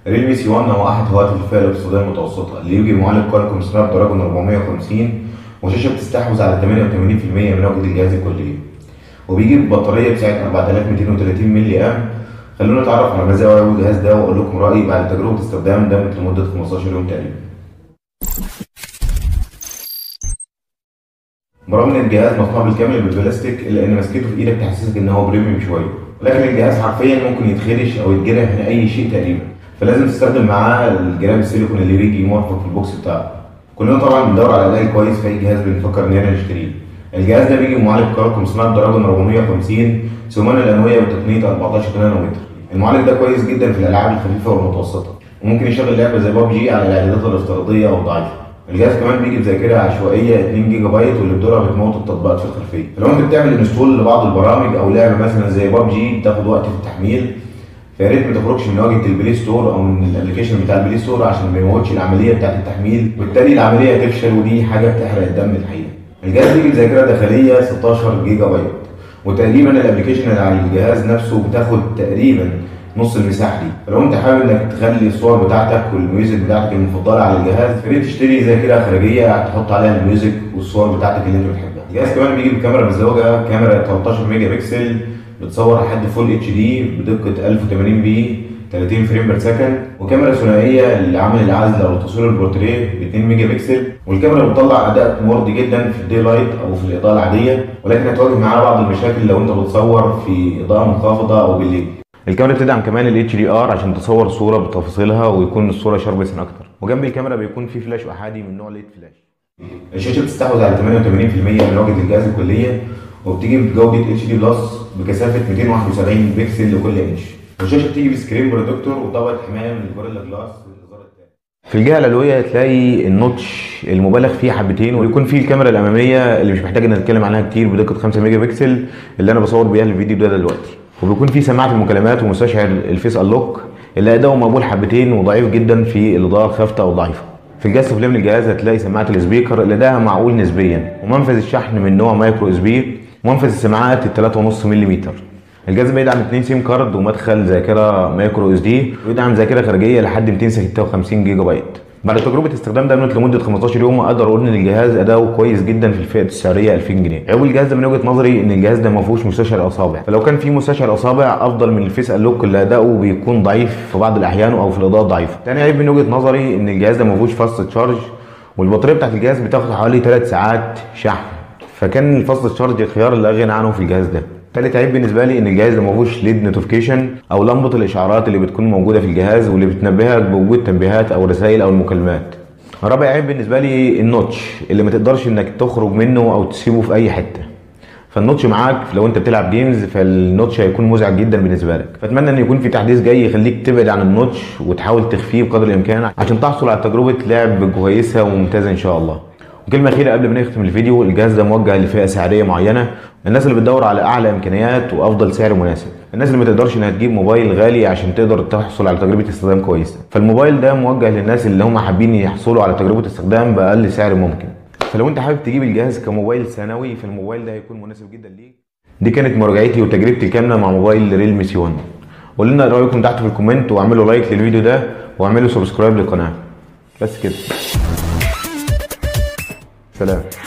ريلمي سي 1 هو احد هواتف الفئه الاقتصاديه المتوسطه اللي يجي معالج كوالكوم سناب دراجون 450 وشاشه بتستحوذ على 88% من وجه الجهاز الكلي وبيجي ببطاريه بسعه 4230 ملي ام خلونا نتعرف على مزايا وعيوب الجهاز ده واقول لكم رايي بعد تجربه استخدام ده لمده 15 يوم تقريبا برغم ان الجهاز مصنوع بالكامل بالبلاستيك الا ان مسكته في ايدك تحسسك ان هو بريميوم شويه ولكن الجهاز حرفيا ممكن يتخدش او يتجرح من اي شيء تقريبا فلازم تستخدم معاه الجراب السيليكون اللي بيجي مرفق في البوكس بتاعه كلنا طبعا بندور على اداء كويس في اي جهاز بنفكر اننا نشتريه الجهاز ده بيجي بمعالج كوالكوم سناب دراجون 450 ثمان الانويه بتقنيه 14 نانومتر المعالج ده كويس جدا في الالعاب الخفيفه والمتوسطه وممكن يشغل لعبه زي ببجي على الاعدادات الافتراضيه او الضعيفه الجهاز كمان بيجي بذاكره عشوائيه 2 جيجا بايت واللي بدورها بتموت التطبيقات في الخلفيه فلو انت بتعمل انستول لبعض البرامج او لعبه مثلا زي ببجي بتاخد وقت في التحميل فيا ريت ما تخرجش من واجهه البلاي ستور او من الابلكيشن بتاع البلاي ستور عشان ما يموتش العمليه بتاعت التحميل وبالتالي العمليه تفشل ودي حاجه بتحرق الدم الحقيقه الجهاز بيجي بذاكره داخليه 16 جيجا بايت وتقريبا الابلكيشن اللي على الجهاز نفسه بتاخد تقريبا نص المساحه دي فلو انت حابب انك تخلي الصور بتاعتك والميوزك بتاعتك المفضله على الجهاز فريد تشتري ذاكره خارجيه تحط عليها الميوزك والصور بتاعتك اللي انت بتحبها الجهاز كمان بيجي بكاميرا مزدوجه كاميرا 13 ميجا بكسل بتصور لحد فول اتش دي بدقه 1080 بي 30 فريم بير سكند وكاميرا ثنائيه لعمل العزل او تصوير البورتريه ب 2 ميجا بكسل والكاميرا بتطلع اداء مرضي جدا في الدي لايت او في الاضاءه العاديه ولكن هتواجه معاها بعض المشاكل لو انت بتصور في اضاءه منخفضه او بالليل الكاميرا بتدعم كمان ال HDR عشان تصور صورة بتفاصيلها ويكون الصورة شاربسن أكتر وجنب الكاميرا بيكون في فلاش أحادي من نوع ليد فلاش الشاشة بتستحوذ على 88% من واجهة الجهاز الكلية وبتيجي بجودة HD بلس بكثافة 271 بكسل لكل انش والشاشة بتيجي بسكرين بروتكتور وطبقة حماية من الجوريلا جلاس في الجهه العلويه هتلاقي النوتش المبالغ فيه حبتين ويكون فيه الكاميرا الاماميه اللي مش محتاج ان نتكلم عنها كتير بدقه 5 ميجا بكسل اللي انا بصور بيها الفيديو ده دلوقتي وبيكون فيه سماعه المكالمات ومستشعر الفيس انلوك اللي اداؤه مقبول حبتين وضعيف جدا في الاضاءه الخافته او الضعيفه في الجهاز السفلي من الجهاز هتلاقي سماعه السبيكر اللي اداها معقول نسبيا ومنفذ الشحن من نوع مايكرو اس بي ومنفذ السماعات ال 3.5 ملم الجهاز بيدعم 2 سيم كارد ومدخل ذاكره مايكرو اس دي ويدعم ذاكره خارجيه لحد 256 جيجا بايت بعد تجربه استخدام دايمنت لمده 15 يوم اقدر اقول ان الجهاز اداؤه كويس جدا في الفئه السعريه 2000 جنيه عيب الجهاز ده من وجهه نظري ان الجهاز ده ما فيهوش مستشعر اصابع فلو كان في مستشعر اصابع افضل من الفيس انلوك اللي اداؤه بيكون ضعيف في بعض الاحيان او في الاضاءه الضعيفه تاني عيب من وجهه نظري ان الجهاز ده ما فيهوش فاست تشارج والبطاريه بتاعت الجهاز بتاخد حوالي 3 ساعات شحن فكان الفاست تشارج الخيار اللي اغنى عنه في الجهاز ده تالت عيب بالنسبه لي ان الجهاز ده ما فيهوش ليد نوتيفيكيشن او لمبه الاشعارات اللي بتكون موجوده في الجهاز واللي بتنبهك بوجود تنبيهات او رسائل او المكالمات رابع عيب بالنسبه لي النوتش اللي ما تقدرش انك تخرج منه او تسيبه في اي حته فالنوتش معاك لو انت بتلعب جيمز فالنوتش هيكون مزعج جدا بالنسبه لك فاتمنى ان يكون في تحديث جاي يخليك تبعد عن النوتش وتحاول تخفيه بقدر الامكان عشان تحصل على تجربه لعب كويسه وممتازه ان شاء الله وكلمه اخيره قبل ما نختم الفيديو الجهاز ده موجه لفئه سعريه معينه الناس اللي بتدور على اعلى امكانيات وافضل سعر مناسب الناس اللي ما تقدرش انها تجيب موبايل غالي عشان تقدر تحصل على تجربه استخدام كويسه فالموبايل ده موجه للناس اللي هم حابين يحصلوا على تجربه استخدام باقل سعر ممكن فلو انت حابب تجيب الجهاز كموبايل ثانوي فالموبايل ده هيكون مناسب جدا ليك دي كانت مراجعتي وتجربتي الكامله مع موبايل ريلمي سي 1 قول لنا رايكم تحت في الكومنت واعملوا لايك للفيديو ده واعملوا سبسكرايب للقناه بس كده سلام